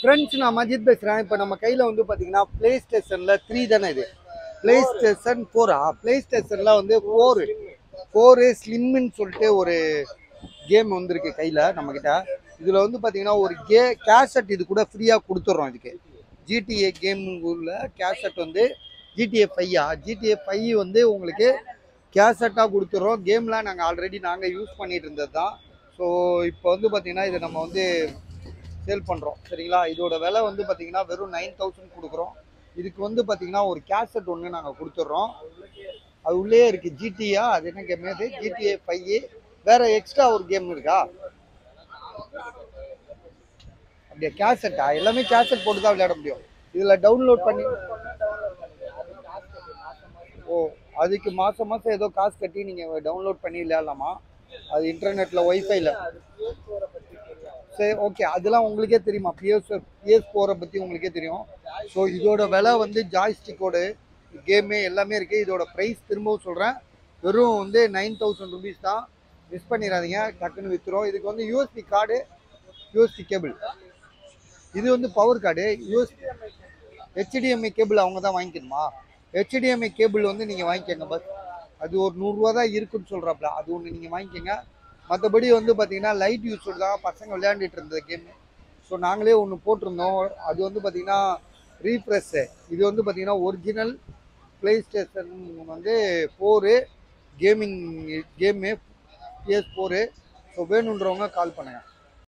friends நான் மஜித் பேசுகிறேன் இப்போ நம்ம கையில் வந்து பார்த்தீங்கன்னா ப்ளே ஸ்டேஷனில் த்ரீ தானே இது ப்ளே ஸ்டேஷன் ஃபோரா ப்ளே ஸ்டேஷனில் வந்து ஃபோரு ஃபோரு ஸ்லிம்முன்னு சொல்லிட்டு ஒரு கேம் வந்திருக்கு கையில் நம்மக்கிட்ட இதில் வந்து பார்த்தீங்கன்னா ஒரு கே கேசட் இது கூட ஃப்ரீயாக கொடுத்துட்றோம் இதுக்கு ஜிடிஏ கேம் உள்ள கேசட் வந்து ஜிடிஏ ஃபையா ஜிடிஏ ஃபைவ் வந்து உங்களுக்கு கேசட்டாக கொடுத்துட்றோம் கேம்லாம் நாங்கள் ஆல்ரெடி நாங்கள் யூஸ் பண்ணிட்டு இருந்தது தான் ஸோ இப்போ வந்து பார்த்தீங்கன்னா இதை நம்ம வந்து சேல் பண்ணுறோம் சரிங்களா இதோட விலை வந்து பார்த்தீங்கன்னா வெறும் நைன் தௌசண்ட் கொடுக்குறோம் இதுக்கு வந்து பார்த்தீங்கன்னா ஒரு கேசட் ஒன்று நாங்கள் கொடுத்துட்றோம் அது உள்ளே இருக்குது ஜிடிஏ அது என்ன கேம் இது ஜிடிஏ ஃபைவ் வேற எக்ஸ்ட்ரா ஒரு கேம் இருக்கா அப்படியே கேசட்டா எல்லாமே கேசட் போட்டு தான் விளையாட முடியும் இதில் டவுன்லோட் பண்ணி ஓ அதுக்கு மாதம் மாதம் ஏதோ காசு கட்டி நீங்கள் டவுன்லோட் பண்ணி விளையாடலாமா அது இன்டர்நெட்டில் ஒய்ஃபைல சரி ஓகே அதெல்லாம் உங்களுக்கே தெரியுமா பிஎஸ் பிஎஸ் ஃபோரை பற்றி உங்களுக்கே தெரியும் ஸோ இதோட விலை வந்து ஜாய்ஸ்டிக்கோட கேமு எல்லாமே இருக்குது இதோட ப்ரைஸ் திரும்பவும் சொல்கிறேன் வெறும் வந்து நைன் தௌசண்ட் ருபீஸ் தான் மிஸ் பண்ணிடாதீங்க டக்குன்னு விற்றுரும் இதுக்கு வந்து யூஎஸ்பி கார்டு யூஎஸ்பி கேபிள் இது வந்து power cord US HDMI cable அவங்க தான் வாங்கிக்கணுமா ஹெச்டிஎம்ஐ கேபிள் வந்து நீங்கள் வாங்கிக்கோங்க பஸ் அது ஒரு நூறுரூவா தான் இருக்குன்னு சொல்கிறாப்புல அது ஒன்று நீங்கள் வாங்கிக்கோங்க மற்றபடி வந்து பார்த்தீங்கன்னா லைட் யூஸ் தான் பசங்க விளையாண்டுட்டு இருந்த கேம் ஸோ நாங்களே ஒன்று போட்டிருந்தோம் அது வந்து பார்த்தீங்கன்னா ரீஃப்ரெஷ்ஷு இது வந்து பார்த்தீங்கன்னா ஒரிஜினல் ப்ளே ஸ்டேஷன் வந்து four gaming game PS four so வேணுன்றவங்க கால் பண்ணுங்கள்